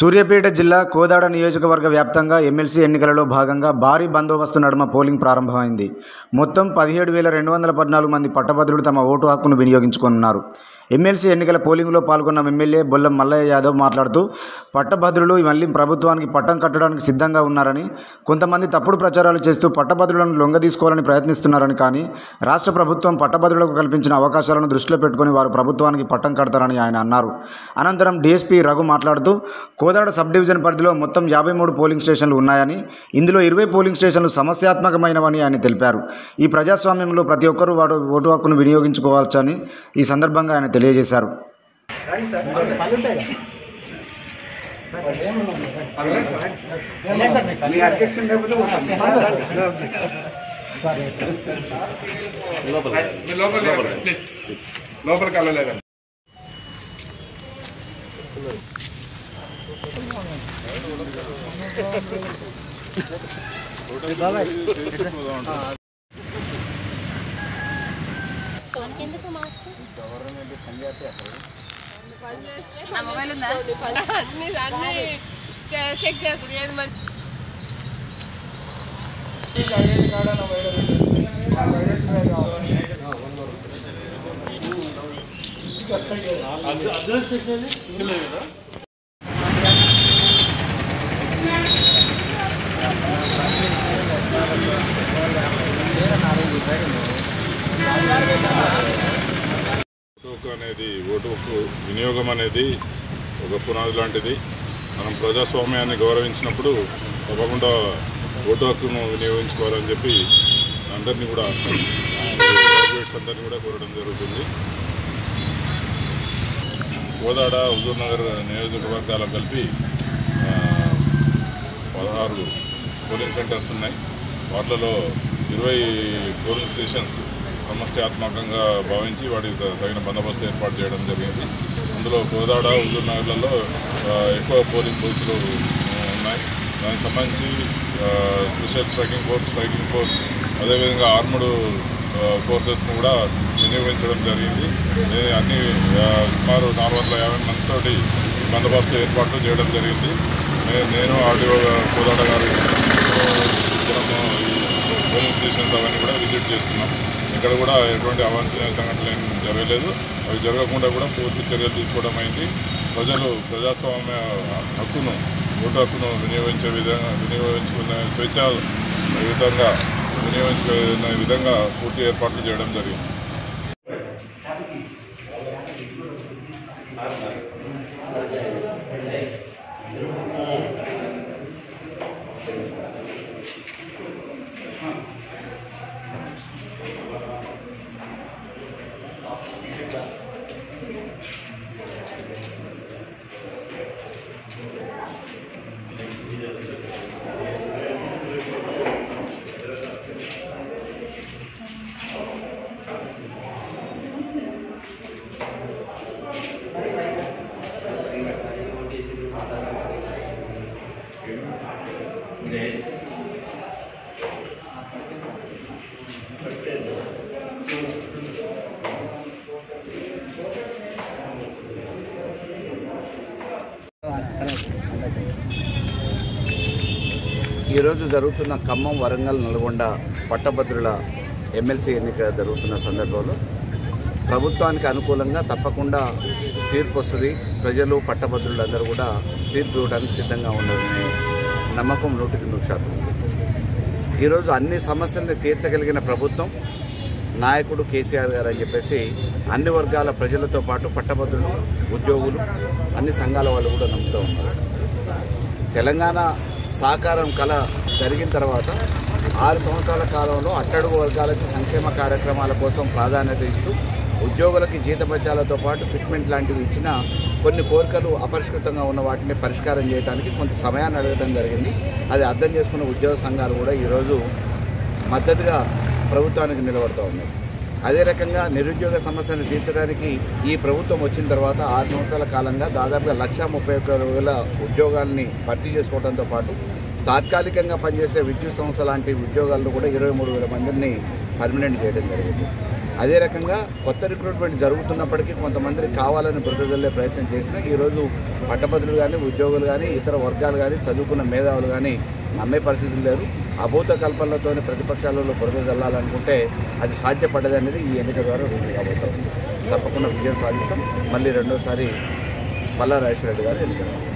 సూర్యాపేట జిల్లా కోదాడ నియోజకవర్గ వ్యాప్తంగా ఎమ్మెల్సీ ఎన్నికలలో భాగంగా భారీ బందోబస్తు నడుమ పోలింగ్ ప్రారంభమైంది మొత్తం పదిహేడు వేల రెండు వందల పద్నాలుగు మంది పట్టభద్రులు తమ ఓటు హక్కును వినియోగించుకున్నారు ఎమ్మెల్సీ ఎన్నికల పోలింగ్లో పాల్గొన్న ఎమ్మెల్యే బొల్లం మల్లయ్య యాదవ్ మాట్లాడుతూ పట్టభద్రులు మళ్ళీ ప్రభుత్వానికి పట్టం కట్టడానికి సిద్ధంగా ఉన్నారని కొంతమంది తప్పుడు ప్రచారాలు చేస్తూ పట్టభద్రులను లొంగదీసుకోవాలని ప్రయత్నిస్తున్నారని కానీ రాష్ట్ర ప్రభుత్వం పట్టభద్రులకు కల్పించిన అవకాశాలను దృష్టిలో పెట్టుకుని వారు ప్రభుత్వానికి పట్టం కడతారని ఆయన అన్నారు అనంతరం డీఎస్పీ రఘు మాట్లాడుతూ కోదాడ సబ్ డివిజన్ పరిధిలో మొత్తం యాభై మూడు పోలింగ్ స్టేషన్లు ఉన్నాయని ఇందులో ఇరవై పోలింగ్ స్టేషన్లు సమస్యాత్మకమైనవని ఆయన తెలిపారు ఈ ప్రజాస్వామ్యంలో ప్రతి ఒక్కరూ వాడు ఓటు హక్కును వినియోగించుకోవచ్చని ఈ సందర్భంగా ఆయన తెలియజేశారు మీరు లోపలికి వెళ్ళండి, ప్లీజ్ లోపలికి వెళ్ళలేదండి ఎందుకు మాస్క్ అన్ని అన్ని చెక్ చేస్తారు ఏది మంచి ఓటు హక్కు అనేది ఓటు హక్కు వినియోగం అనేది ఒక పునాది లాంటిది మనం ప్రజాస్వామ్యాన్ని గౌరవించినప్పుడు తప్పకుండా ఓటు హక్కును వినియోగించుకోవాలని చెప్పి అందరినీ కూడా గ్రాడ్యుయేట్స్ అందరినీ కూడా కోరడం జరుగుతుంది కోదాడ హుజూర్ నగర్ నియోజకవర్గాలకు కలిపి ఆ, పదహారు పోలింగ్ సెంటర్స్ ఉన్నాయి వాటిలో ఇరవై పోలింగ్ స్టేషన్స్ సమస్యాత్మకంగా భావించి వాటికి త- తగిన బందోబస్తు ఏర్పాటు చేయడం జరిగింది అందులో కోదాడ హుజూర్ నగర్లలో ఆ, ఎక్కువ పోలింగ్ బూత్లు ఆ, ఉన్నాయి దానికి సంబంధించి ఆ, special striking force striking force అదేవిధంగా ఆర్ముడ్ ఫోర్సెస్ను కూడా వినియోగించడం జరిగింది ఇది అన్ని ఆ, సుమారు నాలుగు వందల యాభై మందితోటి బందోబస్తు ఏర్పాట్లు చేయడం జరిగింది నే- నేను ఆర్డీఓ కోదాడ గారు మనము ఈ పోలింగ్ స్టేషన్స్ అవన్నీ కూడా విజిట్ చేస్తున్నాం ఇక్కడ కూడా ఎటువంటి అవాంఛనీయ సంఘటనలు ఏం జరగలేదు అవి జరగకుండా కూడా పూర్తి చర్యలు తీసుకోవడం అయింది ప్రజలు ప్రజాస్వామ్య హక్కును ఓటు హక్కును వినియోగించే విధంగా వినియోగించుకునే స్వేచ్ఛ విధంగా వినియోగించుకునే విధంగా పూర్తి ఏర్పాట్లు చేయడం జరిగింది ఈరోజు జరుగుతున్న ఖమ్మం వరంగల్ నల్గొండ పట్టభద్రుల ఎమ్మెల్సీ ఎన్నిక జరుగుతున్న సందర్భంలో ప్రభుత్వానికి అనుకూలంగా తప్పకుండా తీర్పు వస్తుంది ప్రజలు పట్టభద్రులందరూ కూడా తీర్పు ఇవ్వడానికి సిద్ధంగా ఉన్నారనే నమ్మకం నూటికి నూరు శాతం ఉంది. ఈరోజు అన్ని సమస్యల్ని తీర్చగలిగిన ప్రభుత్వం నాయకుడు కేసీఆర్ గారు అని చెప్పేసి అన్ని వర్గాల ప్రజలతో పాటు పట్టభద్రులు ఉద్యోగులు అన్ని సంఘాల వాళ్ళు కూడా నమ్ముతూ ఉన్నారు తెలంగాణ సాకారం కళ జరిగిన తర్వాత ఆరు సంవత్సరాల కాలంలో అట్టడుగు వర్గాలకి సంక్షేమ కార్యక్రమాల కోసం ప్రాధాన్యత ఇస్తూ ఉద్యోగులకి జీతభత్యాలతో పాటు ఫిట్మెంట్ లాంటివి ఇచ్చిన కొన్ని కోరికలు అపరిష్కృతంగా ఉన్న వాటిని పరిష్కారం చేయడానికి కొంత సమయాన్ని అడగడం జరిగింది అది అర్థం చేసుకున్న ఉద్యోగ సంఘాలు కూడా ఈరోజు మద్దతుగా ప్రభుత్వానికి నిలబడుతూ ఉన్నాయి అదే రకంగా నిరుద్యోగ సమస్యను తీర్చడానికి ఈ ప్రభుత్వం వచ్చిన తర్వాత ఆరు సంవత్సరాల కాలంగా దాదాపుగా లక్ష ముప్పై ఒక్క వేల ఉద్యోగాల్ని భర్తీ చేసుకోవడంతో పాటు తాత్కాలికంగా పనిచేసే విద్యుత్ సంస్థ లాంటి ఉద్యోగాలను కూడా ఇరవై మూడు వేల మందిని పర్మనెంట్ చేయడం జరిగింది అదే రకంగా కొత్త రిక్రూట్మెంట్ జరుగుతున్నప్పటికీ కొంతమందిని కావాలని బురదజల్లే ప్రయత్నం చేసినా ఈరోజు పట్టభద్రులు కానీ ఉద్యోగులు కానీ ఇతర వర్గాలు కానీ చదువుకున్న మేధావులు కానీ నమ్మే పరిస్థితులు లేరు అభూత కల్పనలతోనే ప్రతిపక్షాలలో బురద జల్లాలనుకుంటే అది సాధ్యపడదు అనేది ఈ ఎన్నిక ద్వారా రుజువు కాబోతుంది తప్పకుండా విజయం సాధిస్తాం మళ్ళీ రెండోసారి పల్లా రాజేశ్వర రెడ్డి గారు ఎన్నికలు